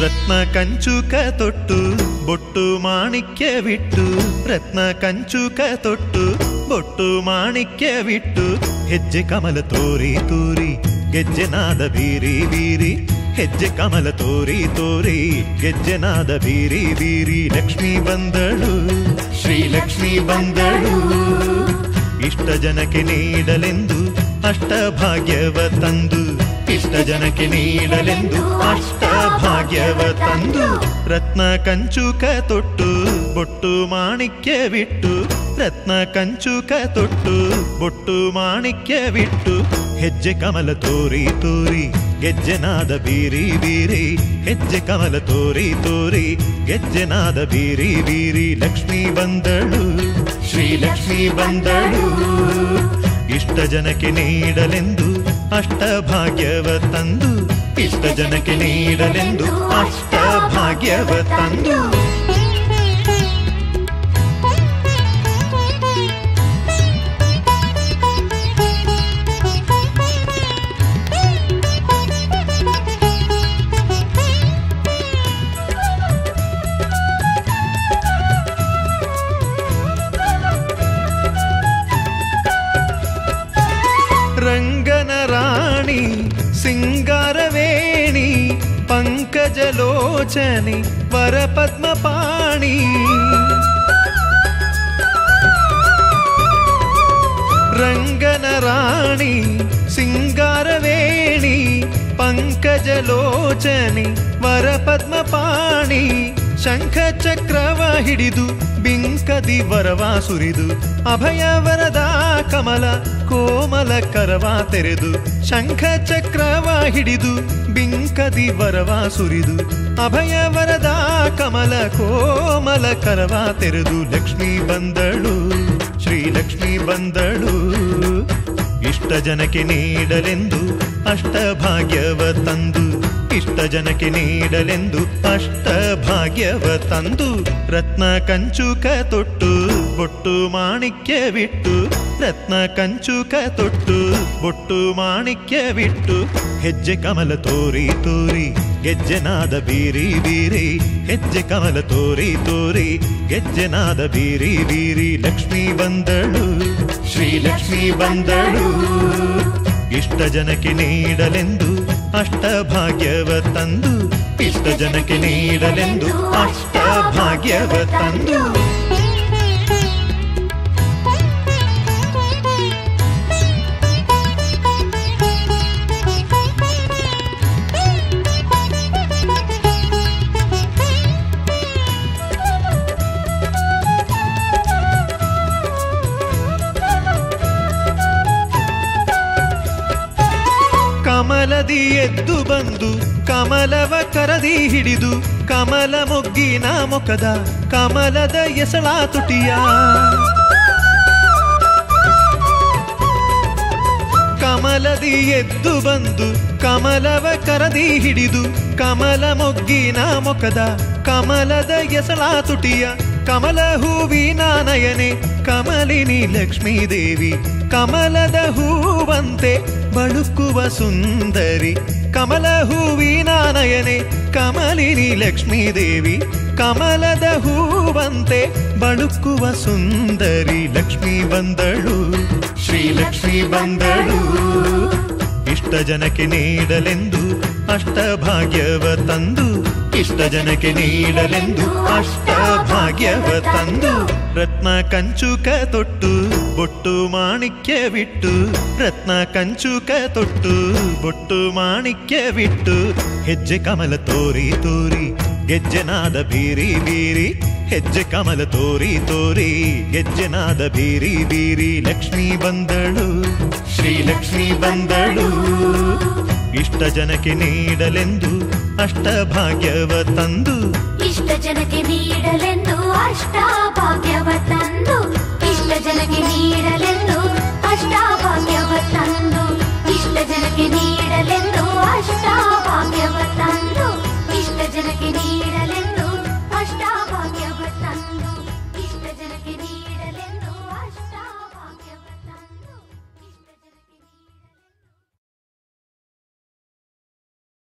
ರತ್ನ ಕಂಚುಕ ತೊಟ್ಟು ಬೊಟ್ಟು ಮಾಣಿಕ್ಯವಿಟ್ಟು ರತ್ನ ಕಂಚುಕ ತೊಟ್ಟು ಬೊಟ್ಟು ಮಾಣಿಕ್ಯವಿಟ್ಟು ಹೆಜ್ಜೆ ಕಮಲ ತೋರಿ ತೋರಿ ಗೆಜ್ಜೆನಾದ ಬೀರಿ ಬೀರಿ ಹೆಜ್ಜೆ ಕಮಲ ತೋರಿ ತೋರಿ ಗೆಜ್ಜೆನಾದ ಬೀರಿ ಬೀರಿ ಲಕ್ಷ್ಮಿ ಬಂದಳು ಶ್ರೀಲಕ್ಷ್ಮಿ ಬಂದಳು ಇಷ್ಟ ಜನಕ್ಕೆ ನೀಡಲೆಂದು ಅಷ್ಟ ಭಾಗ್ಯವ ತಂದು ಇಷ್ಟ ಜನಕ್ಕೆ ನೀಡಲೆಂದು ಅಷ್ಟ ಭಾಗ್ಯವ ತಂದು ರತ್ನ ಕಂಚುಕ ತೊಟ್ಟು ಬೊಟ್ಟು ಮಾಣಿಕ್ಯವಿಟ್ಟು ರತ್ನ ಕಂಚುಕ ತೊಟ್ಟು ಬೊಟ್ಟು ಮಾಣಿಕ್ಯವಿಟ್ಟು ಹೆಜ್ಜೆ ಕಮಲ ತೋರಿ ತೋರಿ ಗೆಜ್ಜೆನಾದ ಬೀರಿ ಬೀರಿ ಹೆಜ್ಜೆ ಕಮಲ ತೋರಿ ತೋರಿ ಗೆಜ್ಜೆನಾದ ಬೀರಿ ಬೀರಿ ಲಕ್ಷ್ಮಿ ಬಂದಳು ಶ್ರೀಲಕ್ಷ್ಮಿ ಬಂದಳು ಇಷ್ಟ ಜನಕ್ಕೆ ನೀಡಲೆಂದು ಅಷ್ಟ ಭಾಗ್ಯವ ತಂದು ಇಷ್ಟ ಜನಕ್ಕೆ ನೀಡಲೆಂದು ಅಷ್ಟ ಭಾಗ್ಯವ ತಂದು ರಂಗನ ರಾಣಿ ಸಿಂಗಾರವೇಣಿ ಪಂಕಜಲೋಚನಿ ವರಪದ್ಮಪಾಣಿ ರಂಗನ ರಾಣಿ ಸಿಂಗಾರವೇಣಿ ಪಂಕಜಲೋಚನಿ ವರಪದ್ಮಪಾಣಿ ಶಂಖ ಚಕ್ರವ ಹಿಡಿದು ಬಿಂಕದಿ ವರವ ಸುರಿದು ಅಭಯ ವರದ ಕಮಲ ಕೋಮಲ ಕರವ ತೆರೆದು ಶಂಖ ಚಕ್ರವ ಹಿಡಿದು ಬಿಂಕದಿ ವರವ ಸುರಿದು ಅಭಯ ವರದ ಕಮಲ ಕೋಮಲ ಕರವ ತೆರೆದು ಲಕ್ಷ್ಮಿ ಬಂದಳು ಶ್ರೀಲಕ್ಷ್ಮಿ ಬಂದಳು ಇಷ್ಟ ಜನಕ್ಕೆ ನೀಡಲೆಂದು ಅಷ್ಟ ಭಾಗ್ಯವ ತಂದು ಇಷ್ಟ ಜನಕ್ಕೆ ನೀಡಲೆಂದು ಅಷ್ಟ ಭಾಗ್ಯವ ತಂದು ರತ್ನ ಕಂಚುಕ ತೊಟ್ಟು ಬೊಟ್ಟು ಮಾಣಿಕ್ಯವಿಟ್ಟು ರತ್ನ ಕಂಚುಕ ತೊಟ್ಟು ಬೊಟ್ಟು ಮಾಣಿಕ್ಯವಿಟ್ಟು ಹೆಜ್ಜೆ ಕಮಲ ತೋರಿ ತೋರಿ ಗೆಜ್ಜೆನಾದ ಬೀರಿ ಬೀರಿ ಹೆಜ್ಜೆ ಕಮಲ ತೋರಿ ತೋರಿ ಗೆಜ್ಜೆನಾದ ಬೀರಿ ಬೀರಿ ಲಕ್ಷ್ಮಿ ಬಂದಳು ಶ್ರೀಲಕ್ಷ್ಮಿ ಬಂದಳು ಇಷ್ಟ ಜನಕ್ಕೆ ನೀಡಲೆಂದು ಅಷ್ಟ ಭಾಗ್ಯವ ತಂದು ಇಷ್ಟ ಜನಕ್ಕೆ ನೀಡಲೆಂದು ಅಷ್ಟ ಭಾಗ್ಯವ ತಂದು ಕಮಲದಿ ಎದ್ದು ಬಂದು ಕಮಲವ ಕರದಿ ಹಿಡಿದು ಕಮಲ ಮೊಗ್ಗಿನ ಮುಖದ ಕಮಲದ ಎಸಳ ತುಟಿಯ ಕಮಲದಿ ಎದ್ದು ಬಂದು ಕಮಲವ ಕರದಿ ಹಿಡಿದು ಕಮಲ ಮೊಗ್ಗಿನ ಮುಖದ ಕಮಲದ ಎಸಳ ತುಟಿಯ ಕಮಲ ಹೂವಿನ ನಯನೆ ಕಮಲಿನಿ ಲಕ್ಷ್ಮೀ ದೇವಿ ಕಮಲದ ಹೂವಂತೆ ಬಳುಕುವ ಸುಂದರಿ ಕಮಲ ಹೂವಿನ ನಯನೆ ಕಮಲಿನಿ ಲಕ್ಷ್ಮೀ ದೇವಿ ಕಮಲದ ಹೂವಂತೆ ಬಳುಕುವ ಸುಂದರಿ ಲಕ್ಷ್ಮಿ ಬಂದಳು ಶ್ರೀಲಕ್ಷ್ಮಿ ಬಂದಳು ಇಷ್ಟ ಜನಕ್ಕೆ ನೀಡಲೆಂದು ಅಷ್ಟ ಭಾಗ್ಯವ ತಂದು ಇಷ್ಟ ಜನಕ್ಕೆ ನೀಡಲೆಂದು ಅಷ್ಟ ಭಾಗ್ಯವ ತಂದು ರತ್ನ ಕಂಚುಕ ತೊಟ್ಟು ಬೊಟ್ಟು ಮಾಣಿಕ್ಯವಿಟ್ಟು ರತ್ನ ಕಂಚುಕ ತೊಟ್ಟು ಬೊಟ್ಟು ಮಾಣಿಕ್ಯವಿಟ್ಟು ಹೆಜ್ಜೆ ಕಮಲ ತೋರಿ ತೋರಿ ಗೆಜ್ಜೆನಾದ ಬೀರಿ ಬೀರಿ ಹೆಜ್ಜೆ ಕಮಲ ತೋರಿ ತೋರಿ ಗೆಜ್ಜೆನಾದ ಬೀರಿ ಬೀರಿ ಲಕ್ಷ್ಮಿ ಬಂದಳು ಶ್ರೀಲಕ್ಷ್ಮಿ ಬಂದಳು ಇಷ್ಟ ಜನಕ್ಕೆ ನೀಡಲೆಂದು ಅಷ್ಟ ಭಾಗ್ಯವ ತಂದು ಇಷ್ಟ ಜನಕ್ಕೆ ನೀಡಲೆಂದು ಅಷ್ಟ ಭಾಗ್ಯ